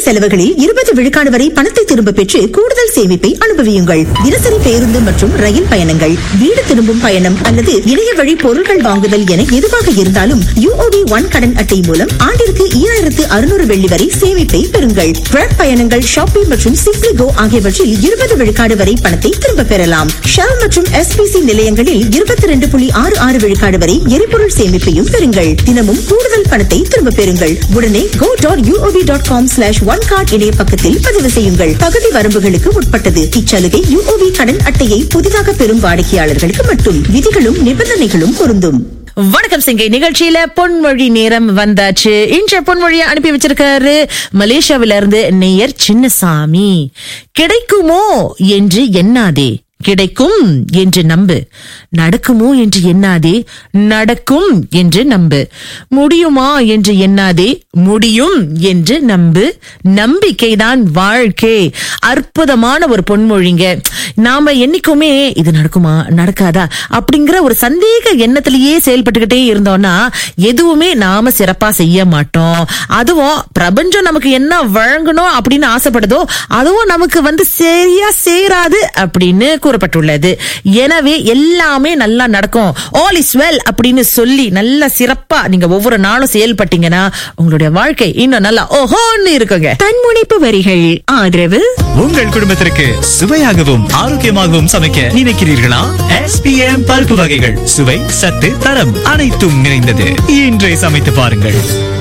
செலவுகளில் இருபது விழுக்காடு வரை பணத்தை திரும்ப பெற்று கூடுதல் சேமிப்பை அனுபவியுங்கள் தினசரி பேருந்து மற்றும் ரயில் பயணங்கள் வீடு திரும்பும் பயணம் அல்லது இணைய வழி பொருட்கள் வாங்குதல் என எதுவாக இருந்தாலும் யூஓபி ஒன் கடன் அட்டை மூலம் ஆண்டிற்கு ஈராயிரத்து அறுநூறு வெள்ளி வரை சேமிப்பை பெறுங்கள் ட்ராக் பயணங்கள் ஷாப்பிங் மற்றும் சிப்ளி கோ ஆகியவற்றில் இருபது விழுக்காடு வரை பணத்தை திரும்ப பெறலாம் ஷெல் மற்றும் எஸ்பிசி நிலையங்களில் இருபத்தி ரெண்டு புள்ளி ஆறு ஆறு விழுக்காடு வரை எரிபொருள் சேமிப்பையும் பெறுங்கள் தினமும் கூடுதல் பணத்தை திரும்ப பெறுங்கள் உடனே go dot UOB dot com slash one card இணைய பக்கத்தில் பதிவு செய்யுங்கள் பகுதி வரம்புகளுக்கு உட்பட்டது இச்சலுகை யூஓபி கடன் அட்டையை புதிதாக பெறும் வாடிக்கையாளர்களுக்கு மட்டும் விதிகளும் நிபந்தனைகளும் பொருந்தும் வணக்கம் சிங்கை நிகழ்ச்சியில பொன்மொழி நேரம் வந்தாச்சு இன்ற பொன்மொழியை அனுப்பி வச்சிருக்காரு மலேசியாவில இருந்து நேயர் சின்னசாமி கிடைக்குமோ என்று எண்ணாதே கிடைக்கும் என்று நம்பு நடக்குமோ என்று எண்ணாதே நடக்கும் என்று நம்பு முடியுமா என்று எண்ணாதே முடியும் என்று நம்பு நம்பிக்கைதான் வாழ்க்கை அற்புதமான ஒரு பொன்மொழிங்க நாம என்னைக்குமே இது நடக்குமா நடக்காதா அப்படிங்கிற ஒரு சந்தேக எண்ணத்திலேயே செயல்பட்டுக்கிட்டே இருந்தோம்னா எதுவுமே நாம சிறப்பா செய்ய மாட்டோம் அதுவும் பிரபஞ்சம் நமக்கு என்ன வழங்கணும் அப்படின்னு ஆசைப்படுதோ அதுவும் நமக்கு வந்து சரியா சேராது அப்படின்னு கூறப்பட்டுள்ளது எனவே எல்லாமே நல்லா நடக்கும் ஆல் இஸ் வெல் அப்படின்னு சொல்லி நல்ல சிறப்பா நீங்க ஒவ்வொரு நாளும் செயல்பட்டீங்கன்னா உங்களுடைய வாழ்க்கை இன்னும் நல்லா ஓஹோன்னு இருக்குங்க தன்முனைப்பு வரிகள் ஆதரவு உங்கள் குடும்பத்திற்கு சுவையாகவும் ஆரோக்கியமாகவும் சமைக்க நினைக்கிறீர்களா எஸ்பிஎம் பருப்பு வகைகள் சுவை சத்து தரம் அனைத்தும் நிறைந்தது இன்றே சமைத்து பாருங்கள்